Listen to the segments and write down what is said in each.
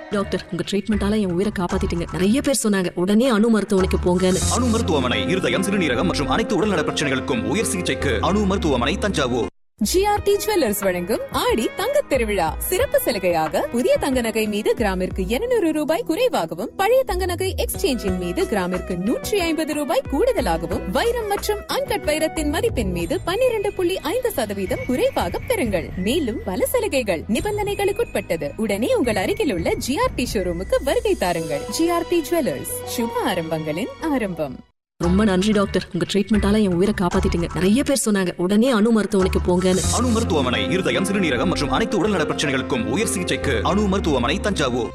doctor உங்க ட்ரீட்மெண்டால என் உயிரை காப்பாத்திட்டீங்க நிறைய பேர் சொன்னாங்க உடனே அணு மருத்துவமனைக்கு போங்கன்னு அணு மருத்துவமனை இருதயம் சிறுநீரகம் மற்றும் அனைத்து உடல்நல பிரச்சனைகளுக்கும் உயர் சிகிச்சைக்கு அணு மருத்துவமனை தஞ்சாவூர் ஜிஆர்டி ஜுவல்லர்ஸ் வழங்கும் ஆடி தங்க திருவிழா சிறப்பு சலுகையாக புதிய தங்க நகை மீது கிராமிற்கு 200 ரூபாய் குறைவாகவும் பழைய தங்க நகை எக்ஸ்சேஞ்சின் மீது கிராமிற்கு நூற்றி ஐம்பது ரூபாய் கூடுதலாகவும் வைரம் மற்றும் அன்கட் வைரத்தின் மதிப்பின் மீது 12.5% புள்ளி ஐந்து சதவீதம் குறைவாக பெறுங்கள் மேலும் பல சலுகைகள் நிபந்தனைகளுக்குட்பட்டது உடனே உங்கள் அருகில் உள்ள ஜிஆர்டி ஷோரூமுக்கு வருகை தாருங்கள் ஜிஆர்டி ஜுவல்லர்ஸ் சுப ஆரம்பங்களின் ஆரம்பம் ரொம்ப நன்றி டாக்டர் உங்க ட்ரீட்மெண்டால என் உயிரை காப்பாத்திட்டீங்க நிறைய பேர் சொன்னாங்க உடனே அணு மருத்துவமனைக்கு போங்கன்னு அணு மருத்துவமனை இருதயம் சிறுநீரகம் மற்றும் அனைத்து உடல்நல பிரச்சனைகளுக்கும் உயர் சிகிச்சைக்கு அணு மருத்துவமனை தஞ்சாவூர்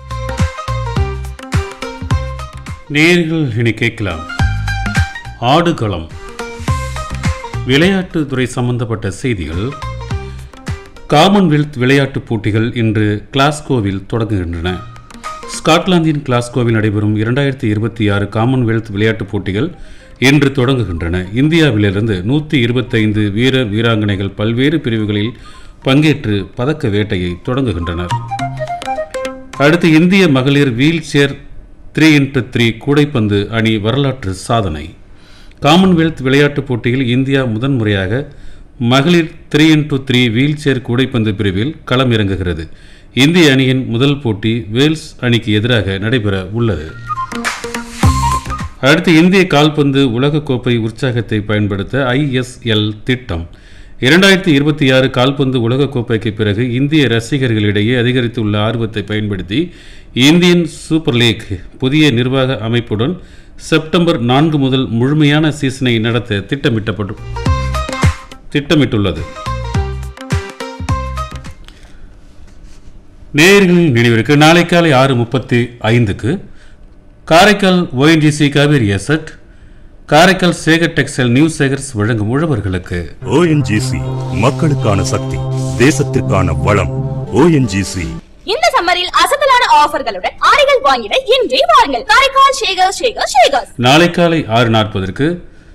நேர்கள் இனி கேட்கலாம் ஆடுகளம் விளையாட்டுத்துறை சம்பந்தப்பட்ட செய்திகள் காமன்வெல்த் விளையாட்டுப் போட்டிகள் இன்று கிளாஸ்கோவில் தொடங்குகின்றன ஸ்காட்லாந்தின் கிளாஸ்கோவில் நடைபெறும் இரண்டாயிரத்தி இருபத்தி ஆறு காமன்வெல்த் விளையாட்டுப் போட்டிகள் இன்று தொடங்குகின்றன இந்தியாவிலிருந்து நூற்றி இருபத்தைந்து வீரர் வீராங்கனைகள் பல்வேறு பிரிவுகளில் பங்கேற்று பதக்க வேட்டையை தொடங்குகின்றனர் அடுத்து இந்திய மகளிர் wheelchair three into three கூடைப்பந்து அணி வரலாற்று சாதனை காமன்வெல்த் விளையாட்டுப் போட்டியில் இந்தியா முதன்முறையாக மகளிர் three into three wheelchair கூடைப்பந்து பிரிவில் களமிறங்குகிறது இந்திய அணியின் முதல் போட்டி வேல்ஸ் அணிக்கு எதிராக நடைபெற உள்ளது அடுத்து இந்திய கால்பந்து உலகக்கோப்பை உற்சாகத்தை பயன்படுத்த ஐஎஸ்எல் திட்டம் இரண்டாயிரத்தி இருபத்தி ஆறு கால்பந்து உலகக்கோப்பைக்கு பிறகு இந்திய ரசிகர்களிடையே அதிகரித்துள்ள ஆர்வத்தை பயன்படுத்தி இந்தியன் சூப்பர் லீக் புதிய நிர்வாக அமைப்புடன் செப்டம்பர் நான்கு முதல் முழுமையான சீசனை நடத்த திட்டமிட்டப்பட்டு திட்டமிட்டுள்ளது நேயர்களின் நினைவிற்கு நாளை காலை ஆறு முப்பத்தி ஐந்துக்கு Karaikal ONGC Cauvery asset Karaikal Sekar textile new Sekars வழங்கும் உழவர்களுக்கு ஓஎன்ஜிசி மக்களுக்கான சக்தி தேசத்திற்கான வளம் ஓஎன்ஜிசி இந்த சம்மரில் அசத்தலான ஆஃபர்களுடன் ஆடைகள் வாங்கிட இன்றே வாருங்கள் காரைக்கால் ஷேகர் ஷேகர் ஷேகர் நாளை காலை ஆறு நாற்பதற்கு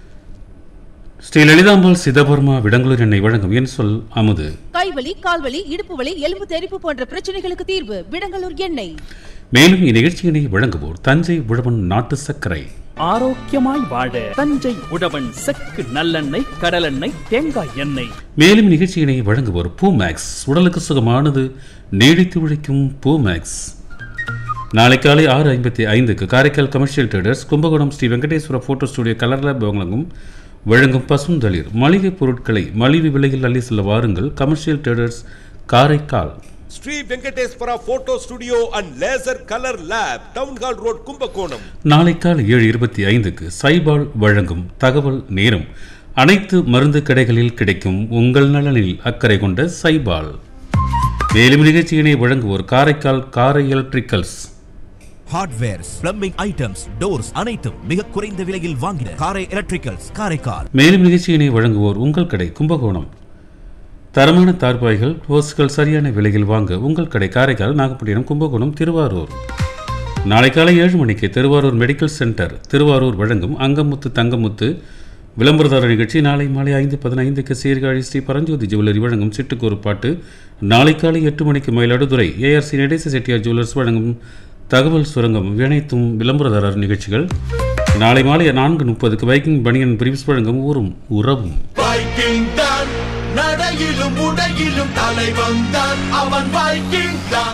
ஸ்ரீ லலிதாம்பாள் சிதபர்மா விடங்குளூர் எண்ணெய் வழங்கும் என் சொல் அமுது கைவலி கால்வலி இடுப்பு வலி எலும்பு தெறிப்பு போன்ற பிரச்சனைகளுக்கு தீர்வு விடங்கலூர் எண்ணெய் மேலும் இந்நிகழ்ச்சியினை வழங்குவோர் தஞ்சை உழவன் நாட்டு சர்க்கரை ஆரோக்கியமாய் வாழ தஞ்சை உழவன் செக்கு நல்லெண்ணெய் கடலெண்ணெய் தேங்காய் எண்ணெய் மேலும் நிகழ்ச்சியினை வழங்குவோர் பூமேக்ஸ் உடலுக்கு சுகமானது நீடித்து உழைக்கும் பூமேக்ஸ் நாளை காலை ஆறு ஐம்பத்தி ஐந்துக்கு Karaikal commercial traders Kumbakonam Sri Venkateswara photo studio colour lab வழங்கும் வழங்கும் பசுந்தளிர் மளிகை பொருட்களை மலிவு விலையில் அள்ளி செல்ல வாருங்கள் commercial traders Karaikal Sri Venkateswara photo studio and laser colour lab town hall road Kumbakonam நாளை காலை ஏழு இருபத்தி ஐந்துக்கு சைபால் வழங்கும் தகவல் நேரம் அனைத்து மருந்து கடைகளில் கிடைக்கும் உங்கள் நலனில் அக்கறை கொண்ட சைபால் மேலும் நிகழ்ச்சியினை வழங்குவோர் Karaikal Karai electricals hardwares plumbing items doors அனைத்தும் மிக குறைந்த விலையில் வாங்கின காரை எலக்ட்ரிக்கல்ஸ் காரைக்கால் மேலும் நிகழ்ச்சியினை வழங்குவோர் உங்கள் கடை கும்பகோணம் தரமான தார்பாய்கள் ஹோஸ்கள் சரியான விலையில் வாங்க உங்கள் கடை காரைக்கால் நாகப்பட்டினம் கும்பகோணம் திருவாரூர் நாளை காலை ஏழு மணிக்கு திருவாரூர் மெடிக்கல் சென்டர் திருவாரூர் வழங்கும் அங்கமுத்து தங்கமுத்து விளம்பரதார நிகழ்ச்சி நாளை மாலை ஐந்து பதினைந்துக்கு சீர்காழி ஸ்ரீ பரஞ்சோதி ஜுவல்லரி வழங்கும் சிட்டுக்கோரு பாட்டு நாளை காலை எட்டு மணிக்கு மயிலாடுதுறை ஏஆர்சி நடேச செட்டியார் ஜுவல்லர்ஸ் வழங்கும் தகவல் சுரங்கம் இணைத்தும் விளம்பரதாரர் நிகழ்ச்சிகள் நாளை மாலை நான்கு முப்பதுக்கு வைக்கிங் பனியன் பிரிவ்ஸ் வழங்கும் ஊரும் உறவும் வைக்கிங் தான் நடையிலும் உடையிலும் தலைவன் தான் அவன் வைக்கிங் தான்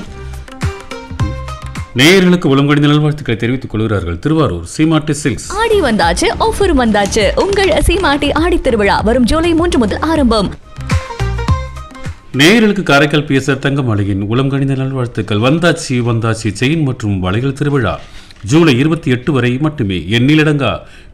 நேயர்களுக்கு உளங்கடிந்த நல்வாழ்த்துக்களை தெரிவித்துக் கொள்கிறார்கள் திருவாரூர் சீமாட்டு சில்க்ஸ் ஆடி வந்தாச்சு ஆஃபர் வந்தாச்சு உங்கள் சீமாட்டி ஆடி திருவிழா வரும் ஜூலை மூன்று முதல் ஆரம்பம் நேயர்களுக்கு காரைக்கால் பிஎஸ்ஆர் தங்க மாளிகையின் உளம் கணிந்த நல்வாழ்த்துக்கள் வந்தாச்சி வந்தாச்சி செயின் மற்றும் வளையல் திருவிழா ஜூலை இருபத்தி எட்டு வரை மட்டுமே எண்ணிலடங்கா